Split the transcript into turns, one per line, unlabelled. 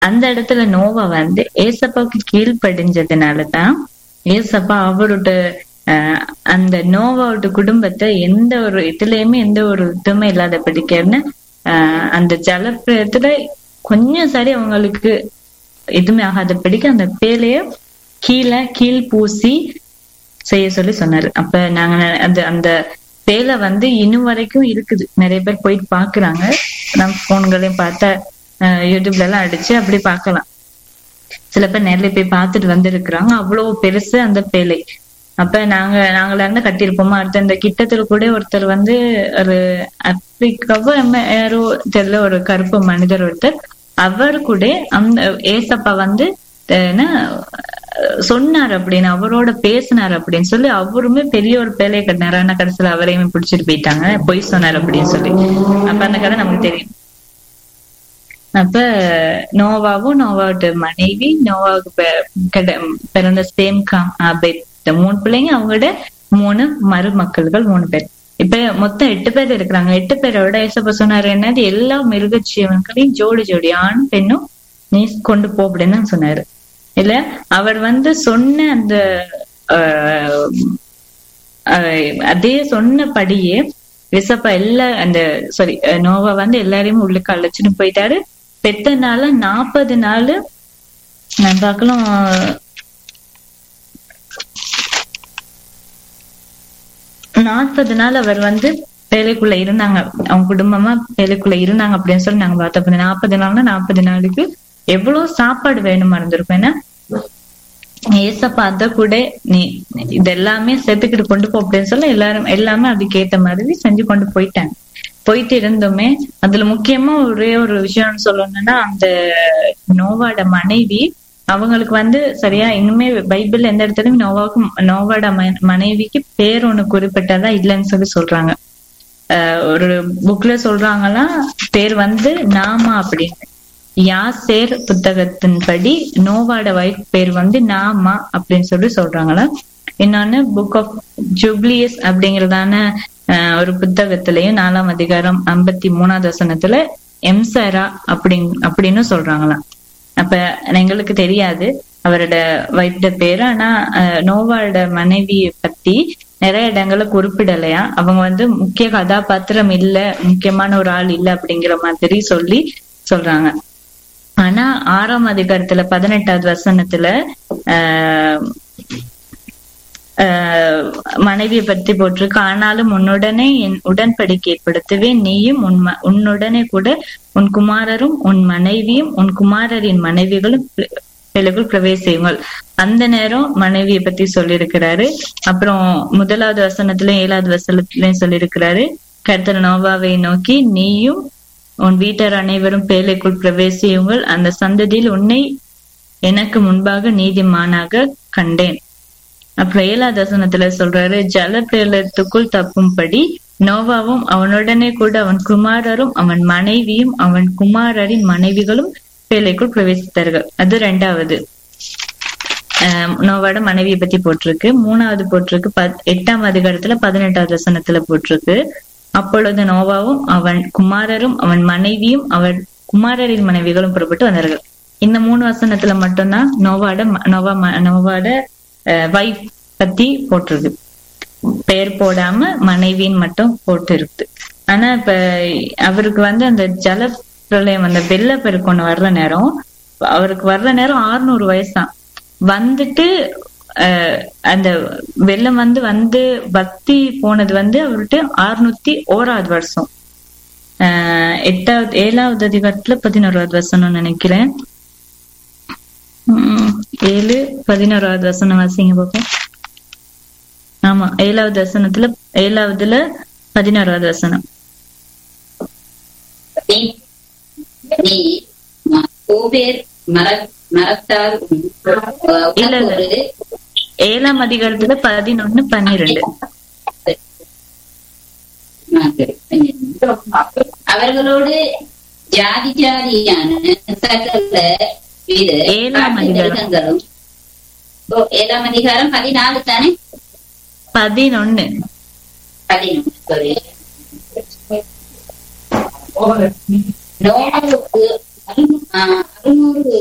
அந்த இடத்துல நோவா வந்து ஏசப்பாவுக்கு கீழ்ப்படிஞ்சதுனாலதான் ஏசப்பா அவரோட ஆஹ் அந்த நோவாவோட குடும்பத்தை எந்த ஒரு இதுலயுமே எந்த ஒரு இதுவுமே இல்லாத படிக்கிறன்னு ஆஹ் அந்த ஜலப்பிரயத்துல கொஞ்சம் சரி அவங்களுக்கு எதுவுமே ஆகாதபடிக்கு அந்த பேலைய கீழே கீழ் பூசி செய்ய சொல்லி சொன்னாரு அப்ப நாங்க அந்த அந்த பேலை வந்து இன்னும் வரைக்கும் இருக்குது நிறைய பேர் போயிட்டு பாக்குறாங்க நம்ம போன்களையும் பார்த்தா ஆஹ் யூடியூப்ல எல்லாம் அடிச்சு அப்படி பார்க்கலாம் சில பேர் நேர்ல போய் பார்த்துட்டு வந்திருக்கிறாங்க அவ்வளவு பெருசு அந்த பேலை அப்ப நாங்க நாங்களா இருந்து கட்டியிருப்போமா அடுத்த இந்த கிட்டத்துல கூட ஒருத்தர் வந்து ஒரு ஆப்பிரிக்காவோ நம்ம யாரோ தெரியல ஒரு கருப்பு மனிதர் ஒருத்தர் அவர் கூட அந்த ஏசப்பா வந்து அஹ் என்ன சொன்னார் அப்படின்னு அவரோட பேசினார் அப்படின்னு சொல்லி அவருமே பெரிய ஒரு பேலையை கட்டினாரு ஆனா கடைசியில அவரையுமே பிடிச்சிட்டு போயிட்டாங்க பொய் சொன்னார் அப்படின்னு சொல்லி அப்ப அந்த கதை நமக்கு தெரியும் அப்ப நோவாவும் நோவாவோட மனைவி நோவாவுக்கு பெ- கிட- பிறந்த சேம் காம் ஆபேத் இந்த மூணு பிள்ளைங்க அவங்களோட மூணு மருமக்கள்கள் மூணு பேர் இப்ப மொத்தம் எட்டு பேர் இருக்கிறாங்க எட்டு பேரோட ஏசப்ப சொன்னாரு என்னது எல்லா மிருக ஜீவன்களையும் ஜோடி ஜோடி ஆணும் பெண்ணும் நீ கொண்டு போ அப்படின்னு தான் சொன்னாரு இல்ல அவர் வந்து சொன்ன அந்த ஆஹ், ஆஹ், அதே சொன்னபடியே விசப்பா எல்லா அந்த சாரி நோவா வந்து எல்லாரையும் உள்ளுக்கு அழைச்சிட்டு போயிட்டாரு பெத்த நாள் நாற்பது நாள் நான் பார்க்கலாம் நாற்பது நாள் அவர் வந்து வேலைக்குள்ள இருந்தாங்க அவங்க குடும்பமா வேலைக்குள்ள இருந்தாங்க அப்படின்னு சொல்லி நாங்க பார்த்தப்ப நாற்பது நாள்னா நாற்பது நாளுக்கு எவ்வளவு சாப்பாடு வேணுமா இருந்திருக்கும் ஏன்னா ஏசப்பா அத கூட நீ இது எல்லாமே சேர்த்துக்கிட்டு கொண்டு போ அப்படின்னு சொல்ல எல்லாரும் எல்லாமே அதுக்கு ஏத்த மாதிரி செஞ்சு கொண்டு போயிட்டாங்க போயிட்டு இருந்தோமே அதுல முக்கியமா ஒரே ஒரு விஷயம் சொல்லணும்னா அந்த நோவாட மனைவி அவங்களுக்கு வந்து சரியா இன்னுமே பைபிள் எந்த இடத்துலயும் நோவாவுக்கு நோவாட ம- மனைவிக்கு பேர் ஒண்ணு குறிப்பிட்டதா இல்லைன்னு சொல்லி சொல்றாங்க ஆஹ் ஒரு புக்ல சொல்றாங்களா பேர் வந்து நாமா அப்படின்னு யாசேர் புத்தகத்தின்படி நோவாட வைஃப் பேர் வந்து நாமா அப்படின்னு சொல்லி சொல்றாங்களா இன்னொன்னு புக் ஆஃப் ஜூப்ளியஸ் அப்படிங்கறதான ஆஹ் ஒரு புத்தகத்திலையும் நாலாம் அதிகாரம் ஐம்பத்தி மூணாவது வசனத்துல எம்சரா அப்படிங் அப்படின்னு சொல்றாங்களாம் அப்ப எங்களுக்கு தெரியாது அவரோட வைஃப்ட பேரு ஆனா ஆஹ் நோவாவோட மனைவியை பத்தி நிறைய இடங்கள்ல குறிப்பிடலையா அவங்க வந்து முக்கிய கதாபாத்திரம் இல்ல முக்கியமான ஒரு ஆள் இல்ல அப்படிங்கிற மாதிரி சொல்லி சொல்றாங்க ஆனா ஆறாம் அதிகாரத்துல பதினெட்டாவது வசனத்துல ஆஹ் ஆஹ் மனைவியை பத்தி போட்டிருக்கு ஆனாலும் உன்னுடனே என் உடன்படிக்கை ஏற்படுத்துவேன் நீயும் உன் ம- உன்னுடனே கூட உன் குமாரரும் உன் மனைவியும் உன் குமாரரின் மனைவிகளும் பி- பிள்ளைகள் பிரவேசியுங்கள் அந்த நேரம் மனைவியை பத்தி சொல்லியிருக்கிறாரு அப்புறம் முதலாவது வசனத்திலயும் ஏழாவது வசனத்திலயும் சொல்லியிருக்கிறாரு கர்த்தர் நோவாவை நோக்கி நீயும் உன் வீட்டார் அனைவரும் பேழைக்குள் பிரவேசியுங்கள் அந்த சந்ததியில் உன்னை எனக்கு முன்பாக நீதிமானாக கண்டேன் அப்புறம் ஏழாவது வசனத்துல சொல்றாரு ஜலப்பிரளயத்துக்குள் தப்பும்படி நோவாவும் அவனுடனே கூட அவன் குமாரரும் அவன் மனைவியும் அவன் குமாரரின் மனைவிகளும் பேழைக்குள் பிரவேசித்தார்கள் அது ரெண்டாவது ஆஹ் நோவாட மனைவியை பத்தி போட்டிருக்கு மூணாவது போட்டிருக்கு பத்- எட்டாம் அதிகாரத்துல பதினெட்டாவது வசனத்துல போட்டிருக்கு அப்பொழுது நோவாவும் அவன் குமாரரும் அவன் மனைவியும் அவன் குமாரரின் மனைவிகளும் புறப்பட்டு வந்தார்கள் இந்த மூணு வசனத்துல மட்டும்தான் நோவாட ம- நோவா ம- நோவாட வைஃப் பத்தி போட்டிருக்கு பெயர் போடாம மனைவின்னு மட்டும் போட்டு இருக்கு ஆனா இப்ப அவருக்கு வந்து அந்த ஜல பிரளயம் அந்த வெள்ள பெருக்கு ஒண்ணு வர்ற நேரம் அவருக்கு வர்ற நேரம் ஆறுநூறு வயசுதான் வந்துட்டு அஹ், அந்த வெள்ளம் வந்து வந்து பக்தி போனது வந்து அவர்கிட்ட அறுநூத்தி ஓராவது வருஷம் ஆஹ் எட்டாவது ஏழாவது அதிகாரத்துல பதினோராவது வசனம் நினைக்கிறேன் உம் ஏழு பதினோராவது வசனம் வாசிங்க பாப்போம் ஆமா ஏழாவது வசனத்துல ஏழாவதுல பதினோராவது வசனம்
நீ நீ ம- கோவேர் மர மரத்தால் உன், அஹ்,
இல்ல, இல்ல.
உனக்கு ஒரு
ஏழாம் அதிகாரத்துல பதினொன்னு பன்னிரெண்டு
அவர்களோடு ஜாதி ஜாதியான சகல வித
ஏழாம்
காட்டு
அதிகாரம்.
மிருகங்களும் ஓ, ஏழாம் அதிகாரம் பதினாலு தானே
பதினொன்னு
பதினொன்று sorry. நோவாவுக்கு அறுநூறு